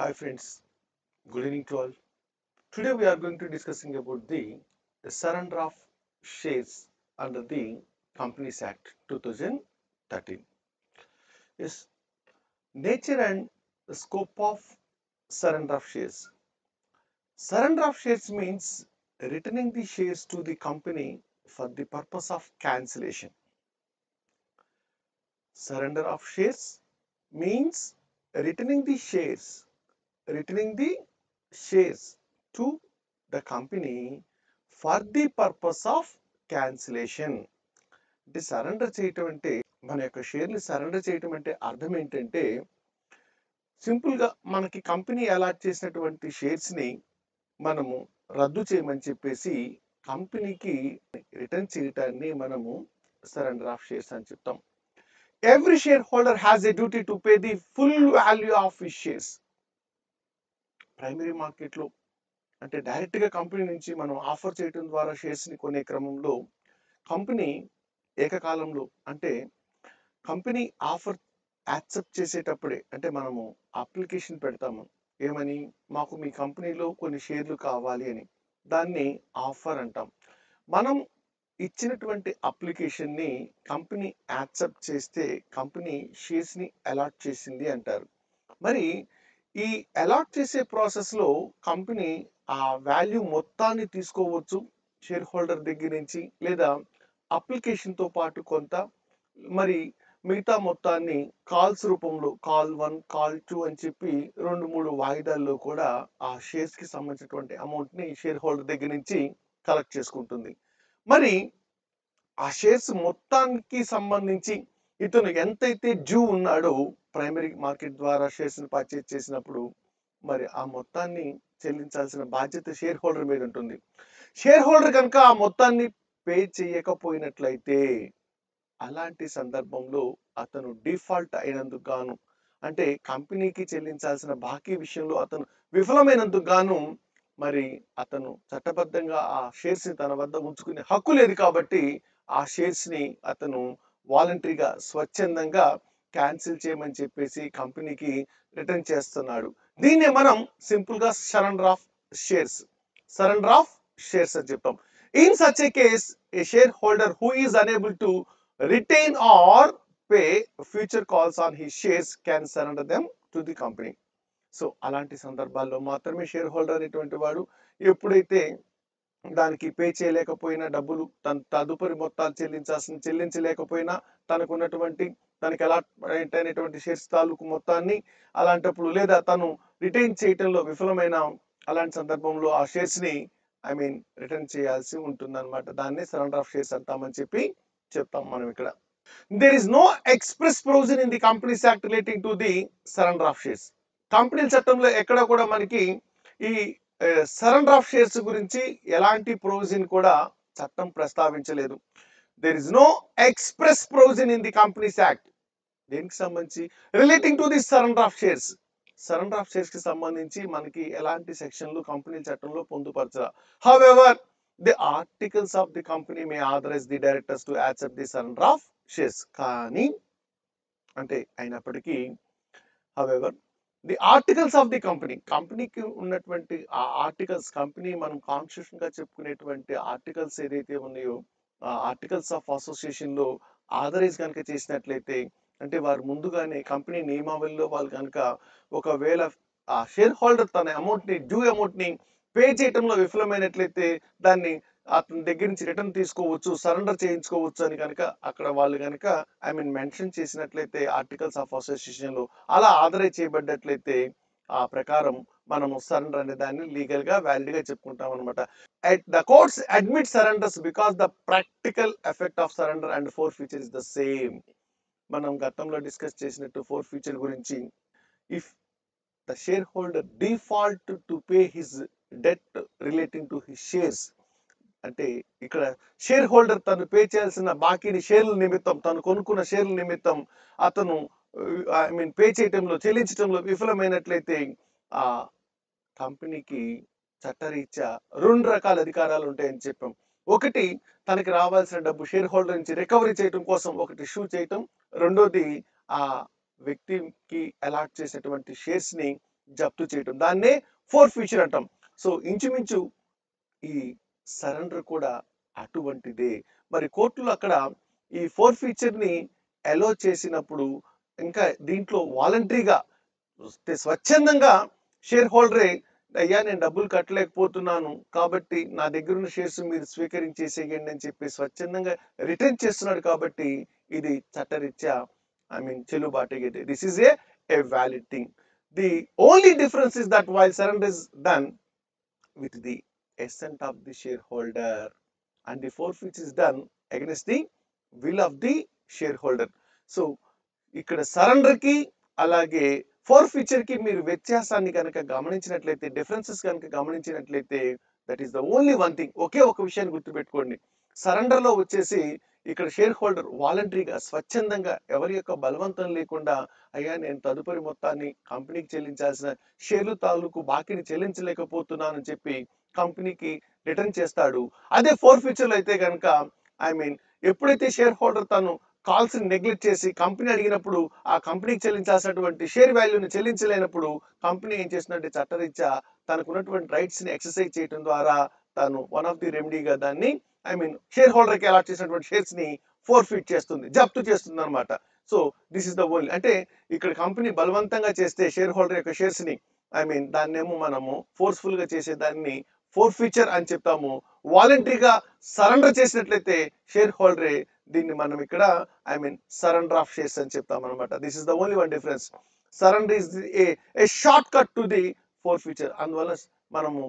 Hi friends, good evening to all. Today we are going to discussing about the, the surrender of shares under the Companies Act 2013. Yes, nature and the scope of surrender of shares. Surrender of shares means returning the shares to the company for the purpose of cancellation. Surrender of shares means returning the shares returning the shares to the company for the purpose of cancellation అంటే surrender చేయటం అంటే మన యొక్క షేర్ని surrender చేయటం అంటే అర్థం ఏంటంటే సింపుల్గా మనకి కంపెనీ అలాట్ చేసినటువంటి షేర్స్ని మనము రద్దు చేయమని చెప్పేసి కంపెనీకి రిటర్న్ చేయటాన్ని మనము సరెండర్ ఆఫ్ షేర్స్ అని చెప్తాం every share holder has a duty to pay the full value of his shares primary మార్కెట్లో అంటే డైరెక్ట్గా కంపెనీ నుంచి మనం ఆఫర్ చేయడం ద్వారా షేర్స్ని కొనే క్రమంలో కంపెనీ ఏకకాలంలో అంటే కంపెనీ ఆఫర్ యాక్సెప్ట్ చేసేటప్పుడే అంటే మనము అప్లికేషన్ పెడతాము ఏమని మాకు మీ కంపెనీలో కొన్ని షేర్లు కావాలి అని దాన్ని ఆఫర్ అంటాం మనం ఇచ్చినటువంటి అప్లికేషన్ని కంపెనీ యాక్సెప్ట్ చేస్తే కంపెనీ షేర్స్ని అలాట్ చేసింది అంటారు మరి ఈ అలాట్ చేసే ప్రాసెస్లో కంపెనీ ఆ వాల్యూ మొత్తాన్ని తీసుకోవచ్చు షేర్ హోల్డర్ దగ్గర నుంచి లేదా అప్లికేషన్తో పాటు కొంత మరి మిగతా మొత్తాన్ని కాల్స్ రూపంలో కాల్ వన్ కాల్ టూ అని చెప్పి రెండు మూడు వాయిదాల్లో కూడా ఆ షేర్స్కి సంబంధించినటువంటి అమౌంట్ని షేర్ హోల్డర్ దగ్గర నుంచి కలెక్ట్ చేసుకుంటుంది మరి ఆ షేర్స్ మొత్తానికి సంబంధించి ఇతను ఎంతైతే డ్యూ ఉన్నాడో ప్రైమరీ మార్కెట్ ద్వారా షేర్స్ ని పర్చేజ్ చేసినప్పుడు మరి ఆ మొత్తాన్ని చెల్లించాల్సిన బాధ్యత షేర్ హోల్డర్ మీద ఉంటుంది షేర్ హోల్డర్ కనుక ఆ మొత్తాన్ని పే చేయకపోయినట్లయితే అలాంటి సందర్భంలో అతను డిఫాల్ట్ అయినందుకు గాను అంటే కంపెనీకి చెల్లించాల్సిన బాకీ విషయంలో అతను విఫలమైనందుకు గాను మరి అతను చట్టబద్ధంగా ఆ షేర్స్ ని తన వద్ద ఉంచుకునే హక్కు లేదు కాబట్టి ఆ షేర్స్ ని అతను వాలంటరీగా స్వచ్ఛందంగా క్యాన్సిల్ చేయమని చెప్పేసి కంపెనీకి రిటర్న్ చేస్తున్నాడు దీన్నే మనం సింపుల్ గా surrender of shares surrender of shares అని చెప్తాం in such a case a share holder who is unable to retain or pay future calls on he shares can surrender them to the company so అలాంటి సందర్భాల్లో మాత్రమే share holder అనేటువంటి వాడు ఎప్పుడైతే దానికి pay చేయలేకపోయినా డబ్బులు తన తదుపరి మొత్తాలు చెల్లించాల్సిన చెల్లించలేకపోయినా తనకు ఉన్నటువంటి తనకి ఎలా అయినటువంటి షేర్స్ తాలూకు మొత్తాన్ని అలాంటప్పుడు లేదా తను రిటైన్ చేయటంలో విఫలమైన అలాంటి సందర్భంలో ఆ షేర్స్ ని ఐ మీన్ రిటర్న్ చేయాల్సి ఉంటుంది అనమాట దాన్ని సరెండర్ ఆఫ్ షేర్స్ అంటామని చెప్పి చెప్తాం మనం ఇక్కడ there is no express provision in the Companies Act relating to the surrender of shares కంపెనీల చట్టంలో ఎక్కడ కూడా మనకి ఈ సరెండర్ ఆఫ్ షేర్స్ గురించి ఎలాంటి ప్రొవిజన్ కూడా చట్టం ప్రస్తావించలేదు there is no express provision in the Companies Act దేనికి సంబంధించి relating to the surrender of shares surrender of shares కి సంబంధించి మనకి ఎలాంటి సెక్షన్లు కంపెనీల చట్టంలో పొందుపరచరా however the articles of the company may authorise the directors to accept the surrender of shares కానీ అంటే అయినప్పటికీ however the articles of the company కంపెనీకి ఉన్నటువంటి ఆ ఆర్టికల్స్ కంపెనీ మనం కాన్స్టిట్యూషన్ గా చెప్పుకునేటువంటి ఆర్టికల్స్ ఏదైతే ఉన్నాయో ఆ ఆర్టికల్స్ ఆఫ్ అసోసియేషన్ లో ఆథరైజ్ కనుక చేసినట్లయితే అంటే వారు ముందుగానే కంపెనీ నియమావళిలో వాళ్ళు కనుక ఒకవేళ ఆ షేర్ హోల్డర్ తన అమౌంట్ ని డ్యూ అమౌంట్ ని పే చేయడంలో విఫలమైనట్లయితే దాన్ని అతని దగ్గర నుంచి రిటర్న్ తీసుకోవచ్చు సరెండర్ చేయించుకోవచ్చు అని కనుక అక్కడ వాళ్ళు కనుక ఐ మీన్ మెన్షన్ చేసినట్లయితే ఆర్టికల్స్ ఆఫ్ అసోసియేషన్ లో అలా ఆథరైజ్ చేయబడ్డట్లయితే ఆ ప్రకారం మనము సరెండర్ అనే దాన్ని లీగల్ గా వ్యాలిడ్ గా చెప్పుకుంటాం అనమాట the courts admit surrenders because the practical effect of surrender and forfeiture is the same మనం గతంలో డిస్కస్ చేసినట్టు ఫోర్ ఫీచర్ గురించి if the share holder default to pay his debt relating to his shares అంటే ఇక్కడ share holder తను pay చేయాల్సిన బాకీని షేర్ల నిమిత్తం తను కొనుక్కున్న షేర్ల నిమిత్తం అతను ఐ మీన్ పే చేయటంలో చెల్లించడంలో విఫలమైనట్లయితే ఆ కంపెనీకి చట్టరీత్యా రెండు రకాల అధికారాలు ఉంటాయని చెప్పాం ఒకటి తనకి రావాల్సిన డబ్బు షేర్ హోల్డర్ నుంచి రికవరీ చేయటం కోసం ఒకటి ఇష్యూ చేయటం రెండోది ఆ వ్యక్తికి అలాట్ చేసినటువంటి షేర్స్ ని జప్తు చేయటం దాన్నే ఫోర్ ఫీచర్ అంటాం సో ఇంచుమించు ఈ సరెండర్ కూడా అటువంటిదే మరి కోర్టులో అక్కడ ఈ ఫోర్ ఫీచర్ ని అలో చేసినప్పుడు ఇంకా దీంట్లో వాలంటరీగా స్వచ్ఛందంగా షేర్ హోల్డరే అయ్యా నేను డబ్బులు కట్టలేకపోతున్నాను కాబట్టి నా దగ్గర ఉన్న షేర్స్ మీరు స్వీకరించేసేయండి అని చెప్పి స్వచ్ఛందంగా రిటర్న్ చేస్తున్నాడు కాబట్టి ఇది చట్టరీత్యా ఐ మీన్ చెల్లుబాటు అయ్యేది this is a a valid thing the only difference is that while surrender is done with the assent of the shareholder and the forfeit is done against the will of the shareholder. So ఇక్కడ surrender కి అలాగే four feature కి మీరు వ్యత్యాసాన్ని కనుక గమనించినట్లయితే differences కనుక గమనించినట్లయితే that is the only one thing ఒకే ఒక విషయాన్ని గుర్తుపెట్టుకోండి సరెండర్ లో వచ్చేసి ఇక్కడ షేర్ హోల్డర్ వాలంటరీగా స్వచ్ఛందంగా ఎవరి యొక్క బలవంతం లేకుండా అయ్యా నేను తదుపరి మొత్తాన్ని కంపెనీకి చెల్లించాల్సిన షేర్లు తాలూకు బాకీని చెల్లించలేకపోతున్నానని చెప్పి కంపెనీకి రిటర్న్ చేస్తాడు అదే ఫోర్ ఫ్యూచర్ లో అయితే కనుక ఐ మీన్ ఎప్పుడైతే షేర్ హోల్డర్ తను కాల్స్ ని నెగ్లెక్ట్ చేసి కంపెనీ అడిగినప్పుడు ఆ కంపెనీకి చెల్లించాల్సినటువంటి షేర్ వాల్యూని చెల్లించలేనప్పుడు కంపెనీ ఏం చేసినట్టే చట్టరీత్యా తనకున్నటువంటి రైట్స్ ని ఎక్సర్సైజ్ చేయడం ద్వారా తను వన్ ఆఫ్ ది రెమెడీగా దాన్ని ఐ మీన్ షేర్ హోల్డర్ కి అలాట్ చేసినటువంటి షేర్స్ ని ఫోర్ ఫిట్ చేస్తుంది జప్తు చేస్తుంది అనమాట so this is the only అంటే ఇక్కడ కంపెనీ బలవంతంగా చేస్తే షేర్ హోల్డర్ యొక్క షేర్స్ ని ఐ మీన్ దాన్నేమో మనము ఫోర్స్ఫుల్ గా చేసే దాన్ని ఫోర్ ఫీచర్ అని చెప్తాము వాలంటరీగా సరెండర్ చేసినట్లయితే షేర్ హోల్డరే దీన్ని మనం ఇక్కడ I mean surrender of shares అని చెప్తాం అనమాట this is the only one difference surrender is a shortcut to the forfeiture అందువల్ల మనము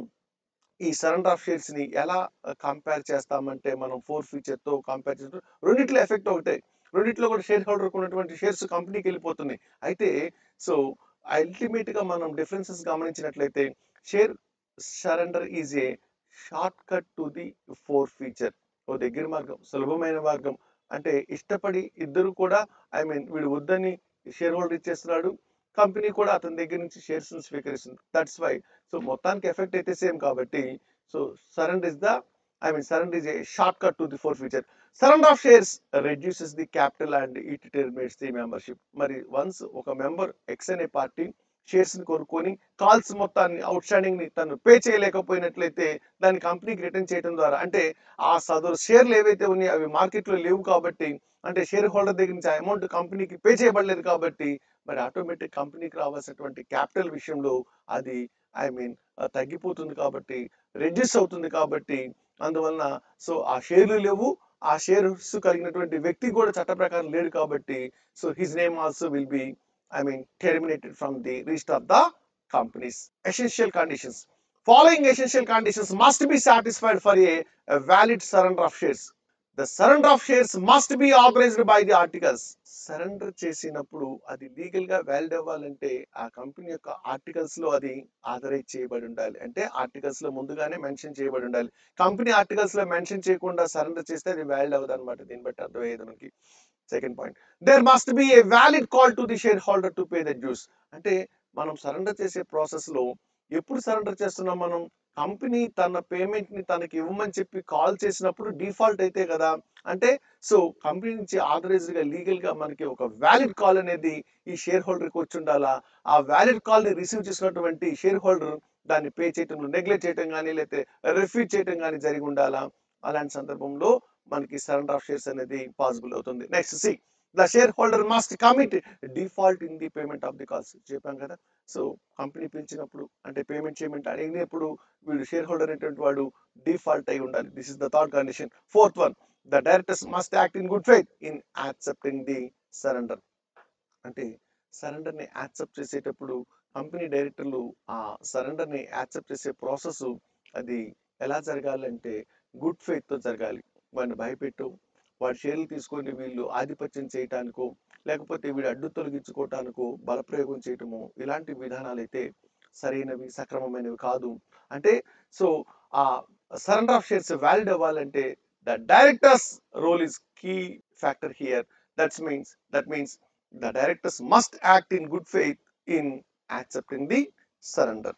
ఈ సరెండర్ ఆఫ్ షేర్స్ ని ఎలా కంపేర్ చేస్తామంటే మనం ఫోర్ ఫీచర్ తో కంపేర్ చేస్తూ రెండిట్లో ఎఫెక్ట్ ఒకటే రెండిట్లో కూడా షేర్ హోల్డర్ ఉన్నటువంటి షేర్స్ కంపెనీకి వెళ్ళిపోతున్నాయి అయితే సో అల్టిమేట్ గా మనం డిఫరెన్సెస్ గమనించినట్లయితే share surrender is a shortcut to the forfeiture ఓ దగ్గర మార్గం సులభమైన మార్గం అంటే ఇష్టపడి ఇద్దరు కూడా ఐ మీన్ వీడు వద్దని షేర్ హోల్డర్ ఇచ్చేస్తున్నాడు కంపెనీ కూడా అతని దగ్గర నుంచి షేర్స్ స్వీకరిస్తుంది దట్స్ వై సో మొత్తానికి ఎఫెక్ట్ అయితే సేమ్ కాబట్టి so surrender is the I mean surrender is a shortcut to the forfeiture surrender of shares reduces the capital and it terminates the membership మరి once ఒక member X అనే party shares ని కొనుక్కొని calls మొత్తాన్ని out standing ని తను pay చేయలేకపోయినట్లయితే దాన్ని కంపెనీకి రిటర్న్ చేయడం ద్వారా అంటే ఆ సదరు షేర్లు ఏవైతే ఉన్నాయో అవి మార్కెట్ లో లేవు కాబట్టి అంటే షేర్ హోల్డర్ దగ్గర నుంచి ఆ అమౌంట్ కంపెనీకి పే చేయబడలేదు కాబట్టి మరి ఆటోమేటిక్ కంపెనీకి రావాల్సినటువంటి క్యాపిటల్ విషయంలో అది ఐ మీన్ తగ్గిపోతుంది కాబట్టి రెడ్యూస్ అవుతుంది కాబట్టి అందువలన సో ఆ షేర్లు లేవు ఆ షేర్స్ కలిగినటువంటి వ్యక్తి కూడా చట్ట ప్రకారం లేడు కాబట్టి so his name also will be I mean terminated from the list of the company's essential conditions following essential conditions must be satisfied for a valid surrender of shares the surrender of shares must be authorised by the articles surrender చేసినప్పుడు అది legal గా valid అవ్వాలంటే ఆ company యొక్క articles లో అది authorise చేయబడి ఉండాలి అంటే ఆర్టికల్స్ లో ముందుగానే మెన్షన్ చేయబడి ఉండాలి కంపెనీ ఆర్టికల్స్ లో మెన్షన్ చేయకుండా సరెండర్ చేస్తే అది వ్యాలిడ్ అవ్వదు అనమాట దీన్ని బట్టి అర్థమయ్యేది మనకి second point there must be a valid call to the share holder to pay the dues అంటే మనం సరెండర్ చేసే ప్రాసెస్ లో ఎప్పుడు సరెండర్ చేస్తున్నాం మనం కంపెనీ తన పేమెంట్ ని తనకి ఇవ్వమని చెప్పి కాల్ చేసినప్పుడు డిఫాల్ట్ అయితే కదా అంటే సో కంపెనీ నుంచి ఆథరైజ్డ్ గా లీగల్ గా మనకి ఒక వ్యాలిడ్ కాల్ అనేది ఈ షేర్ హోల్డర్ కి వచ్చి ఉండాలా ఆ వ్యాలిడ్ కాల్ ని రిసీవ్ చేసినటువంటి షేర్ హోల్డర్ దాన్ని పే చేయటం నెగ్లెక్ట్ చేయటం కానీ లేకపోతే రిఫ్యూజ్ చేయటం కానీ జరిగి ఉండాలా అలాంటి సందర్భంలో మనకి సరెండర్ ఆఫ్ షేర్స్ అనేది పాసిబుల్ అవుతుంది next C the share holder must commit default in the payment of the calls చెప్పాం కదా సో కంపెనీ పిలిచినప్పుడు అంటే పేమెంట్ చేయమంటే అడిగినప్పుడు వీడు షేర్ హోల్డర్ అనేటువంటి వాడు డిఫాల్ట్ అయి ఉండాలి this is the third condition fourth one the directors must act in good faith in accepting the surrender అంటే సరెండర్ ని యాక్సెప్ట్ చేసేటప్పుడు కంపెనీ డైరెక్టర్లు ఆ సరెండర్ ని యాక్సెప్ట్ చేసే ప్రాసెస్ అది ఎలా జరగాలంటే గుడ్ ఫెయిత్ తో జరగాలి వాడిని భయపెట్టు వాడి షేర్లు తీసుకొని వీళ్ళు ఆధిపత్యం చేయటానికో లేకపోతే వీడు అడ్డు తొలగించుకోవటానికో బలప్రయోగం చేయటము ఇలాంటి విధానాలు అయితే సరైనవి సక్రమమైనవి కాదు అంటే సో ఆ సరెండర్ ఆఫ్ షేర్స్ వ్యాలిడ్ అవ్వాలంటే the directors role is key factor here that's means that means the directors must act in good faith in accepting the surrender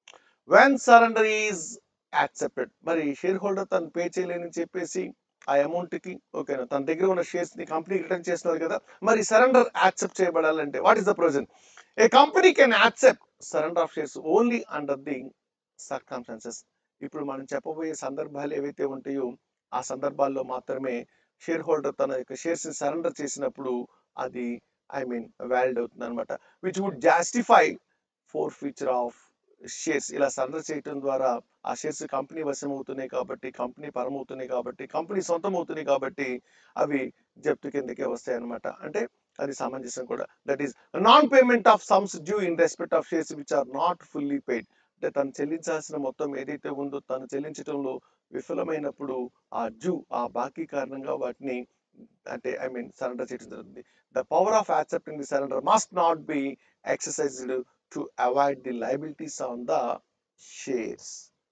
when surrender is accepted మరి share holder తను pay చేయలేని చెప్పేసి ఆ amount కి ఓకేనా తన దగ్గర ఉన్న షేర్స్ ని కంపెనీ రిటర్న్ చేస్తున్నారు కదా మరి సరెండర్ యాక్సెప్ట్ చేయబడాలంటే what is the provision a company can accept surrender of shares only under the circumstances ఇప్పుడు మనం చెప్పబోయే సందర్భాలు ఏవైతే ఉంటాయో ఆ సందర్భాల్లో మాత్రమే షేర్ హోల్డర్ తన యొక్క షేర్స్ ని సరెండర్ చేసినప్పుడు అది ఐ మీన్ వ్యాలిడ్ అవుతుంది అనమాట which would justify forfeiture of shares ఇలా సరెండర్ చేయటం ద్వారా ఆ షేర్స్ కంపెనీ వశం అవుతున్నాయి కాబట్టి కంపెనీ పరం అవుతున్నాయి కాబట్టి కంపెనీ సొంతం అవుతున్నాయి కాబట్టి అవి జప్తు కిందకే వస్తాయి అనమాట అంటే అది సమంజసం కూడా that is non payment of sums due in respect of shares which are not fully paid అంటే తను చెల్లించాల్సిన మొత్తం ఏదైతే ఉందో తను చెల్లించడంలో విఫలమైనప్పుడు ఆ డ్యూ ఆ బాకీ కారణంగా వాటిని అంటే ఐ మీన్ సరెండర్ చేయడం జరుగుతుంది the power of accepting the surrender must not be exercised to avoid the liabilities on the shares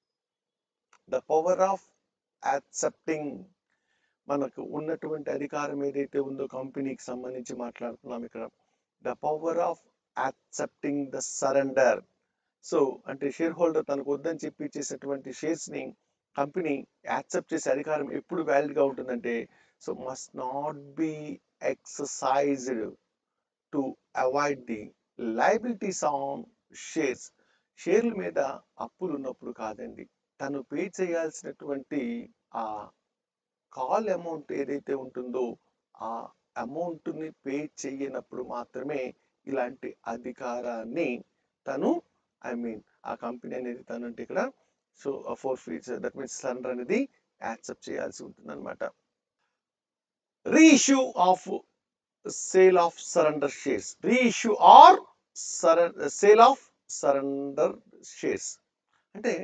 the power of accepting మనకు ఉన్నటువంటి అధికారం ఏదైతే ఉందో కంపెనీకి సంబంధించి మాట్లాడుతున్నాం ఇక్కడ the power of accepting the surrender so అంటే షేర్ హోల్డర్ తనకు వద్దని చెప్పి చేసేటువంటి షేర్స్ ని కంపెనీ యాక్సెప్ట్ చేసే అధికారం ఎప్పుడు వ్యాలిడ్ గా ఉంటుందంటే so must not be exercised to avoid the liabilities on shares షేర్ల మీద అప్పులు ఉన్నప్పుడు కాదండి తను పే చేయాల్సినటువంటి ఆ కాల్ అమౌంట్ ఏదైతే ఉంటుందో ఆ అమౌంట్ ని పే చేయనప్పుడు మాత్రమే ఇలాంటి అధికారాన్ని తను ఐ మీన్ ఆ కంపెనీ అనేది తను అంటే ఇక్కడ so forfeiture that means surrender అనేది యాక్సెప్ట్ చేయాల్సి ఉంటుంది అనమాట reissue of sale of surrender shares reissue or sale of surrender shares అంటే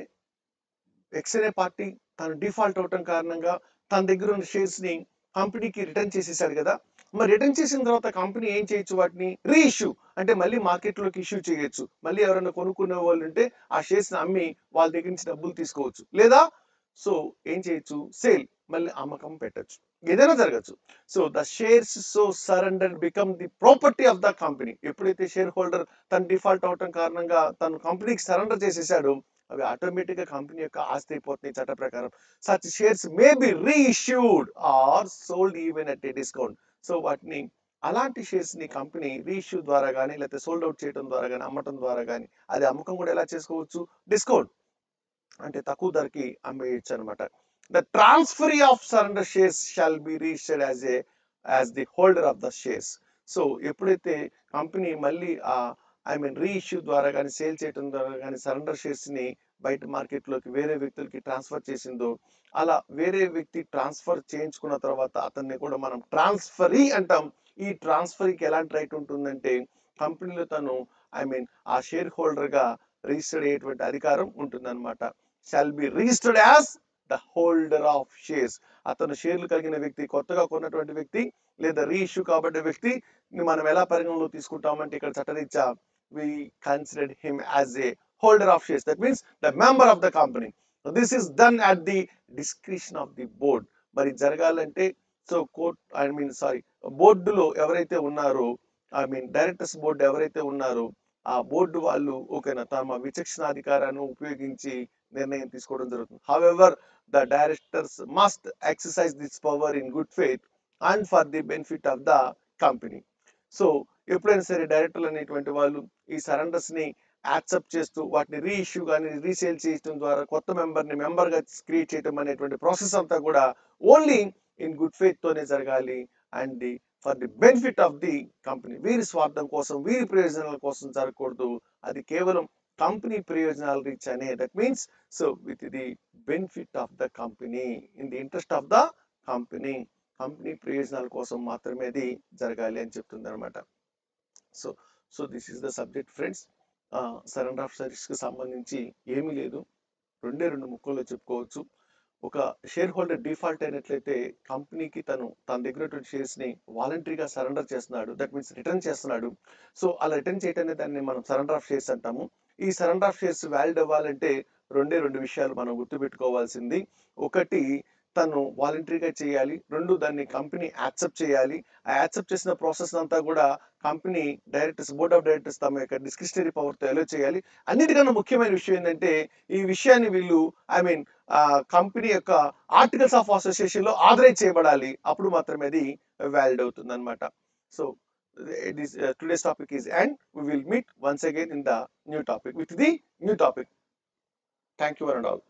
ఎక్స్రే పార్టీ తను డిఫాల్ట్ అవటం కారణంగా తన దగ్గర ఉన్న షేర్స్ ని కంపెనీకి రిటర్న్ చేసేసాడు కదా మరి రిటర్న్ చేసిన తర్వాత కంపెనీ ఏం చేయొచ్చు వాటిని రీఇష్యూ అంటే మళ్ళీ మార్కెట్ లోకి ఇష్యూ చేయొచ్చు మళ్ళీ ఎవరైనా కొనుక్కునే వాళ్ళు ఉంటే ఆ షేర్స్ ని అమ్మి వాళ్ళ దగ్గర నుంచి డబ్బులు తీసుకోవచ్చు లేదా సో ఏం చేయొచ్చు సేల్ మళ్ళీ అమ్మకం పెట్టచ్చు ఏదైనా జరగచ్చు so the shares so surrender become the property of the company ఎప్పుడైతే షేర్ హోల్డర్ తన డిఫాల్ట్ అవటం కారణంగా తను కంపెనీకి సరెండర్ చేసేసాడు అవి ఆటోమేటిక్ గా కంపెనీ యొక్క ఆస్తి అయిపోతున్నాయి చట్ట ప్రకారం such shares may be reissued or sold even at a discount so వాటిని అలాంటి షేర్స్ ని కంపెనీ రీఇష్యూ ద్వారా కానీ లేకపోతే సోల్డ్ అవుట్ చేయడం ద్వారా కానీ అమ్మటం ద్వారా కానీ అది అమ్మకం కూడా ఎలా చేసుకోవచ్చు డిస్కౌంట్ అంటే తక్కువ ధరకి అమ్మేయచ్చు అనమాట the transferee of surrender shares shall be registered as a as the holder of the shares so ఎప్పుడైతే కంపెనీ మళ్ళీ ఆ ఐ మీన్ రీఇష్యూ ద్వారా కానీ సేల్ చేయడం ద్వారా కానీ సరెండర్ షేర్స్ ని బయట మార్కెట్ లోకి వేరే వ్యక్తులకి ట్రాన్స్ఫర్ చేసిందో అలా వేరే వ్యక్తి ట్రాన్స్ఫర్ చేయించుకున్న తర్వాత అతన్ని కూడా మనం ట్రాన్స్ఫరీ అంటాం ఈ ట్రాన్స్ఫర్కి ఎలాంటి రైట్ ఉంటుందంటే కంపెనీలో తను ఐ మీన్ ఆ షేర్ హోల్డర్ గా రిజిస్టర్డ్ అయ్యేటువంటి అధికారం ఉంటుందన్నమాట shall be registered as the holder of shares అతను షేర్లు కలిగిన వ్యక్తి కొత్తగా కొన్నటువంటి వ్యక్తి లేదా రీఇష్యూ కాబడ్డ వ్యక్తి మనం ఎలా పరిగణలో తీసుకుంటామంటే ఇక్కడ చట్టరీత్యా we considered him as a holder of shares that means the member of the company this is done at the discretion of the board మరి జరగాలంటే so court I mean sorry బోర్డులో ఎవరైతే ఉన్నారో ఐ మీన్ డైరెక్టర్స్ బోర్డు ఎవరైతే ఉన్నారో ఆ board వాళ్ళు ఓకేనా తమ విచక్షణాధికారాన్ని ఉపయోగించి నిర్ణయం తీసుకోవడం జరుగుతుంది however the directors must exercise this power in good faith and for the benefit of the company so ఎప్పుడైనా సరే డైరెక్టర్లు అనేటువంటి వాళ్ళు ఈ సరెండర్స్ ని యాక్సెప్ట్ చేస్తూ వాటిని రీఇష్యూ కానీ రీసేల్ చేయడం ద్వారా కొత్త మెంబర్ ని మెంబర్ గా క్రియేట్ చేయడం అనేటువంటి ప్రాసెస్ అంతా కూడా ఓన్లీ ఇన్ గుడ్ ఫెయిత్ తోనే జరగాలి and the for the benefit of the company వీరి స్వార్థం కోసం వీరి ప్రయోజనాల కోసం జరగకూడదు అది కేవలం కంపెనీ ప్రయోజనాలు రీచ్ అనే that means so with the benefit of the company in the interest of the company company ప్రయోజనాల కోసం మాత్రమే అది జరగాలి అని చెప్తుంది అనమాట so so this is the subject friends surrender of service కి సంబంధించి ఏమీ లేదు రెండే రెండు ముక్కల్లో చెప్పుకోవచ్చు ఒక షేర్ హోల్డర్ డిఫాల్ట్ అయినట్లయితే కంపెనీకి తను తన దగ్గర షేర్స్ ని వాలంటరీగా సరెండర్ చేస్తున్నాడు దట్ మీన్స్ రిటర్న్ చేస్తున్నాడు సో అలా రిటర్న్ చేయటం దాన్ని మనం సరెండర్ ఆఫ్ షేర్స్ అంటాము ఈ సరెండర్ ఆఫ్ షేర్స్ వ్యాలిడ్ అవ్వాలంటే రెండే రెండు విషయాలు మనం గుర్తుపెట్టుకోవాల్సింది ఒకటి తను వాలంటరీగా చేయాలి రెండు దాన్ని కంపెనీ యాక్సెప్ట్ చేయాలి ఆ యాక్సెప్ట్ చేసిన ప్రాసెస్ అంతా కూడా company directors board of directors తమ యొక్క డిస్క్రిషనరీ పవర్ తో ఎలో చేయాలి అన్నిటికన్నా ముఖ్యమైన విషయం ఏంటంటే ఈ విషయాన్ని వీళ్ళు ఐ మీన్ కంపెనీ యొక్క ఆర్టికల్స్ ఆఫ్ అసోసియేషన్ లో ఆథరైజ్ చేయబడాలి అప్పుడు మాత్రమే అది వ్యాలిడ్ అవుతుంది అనమాట so this uh, today's topic is end. We will meet once again in the new topic with the new topic. Thank you one and all.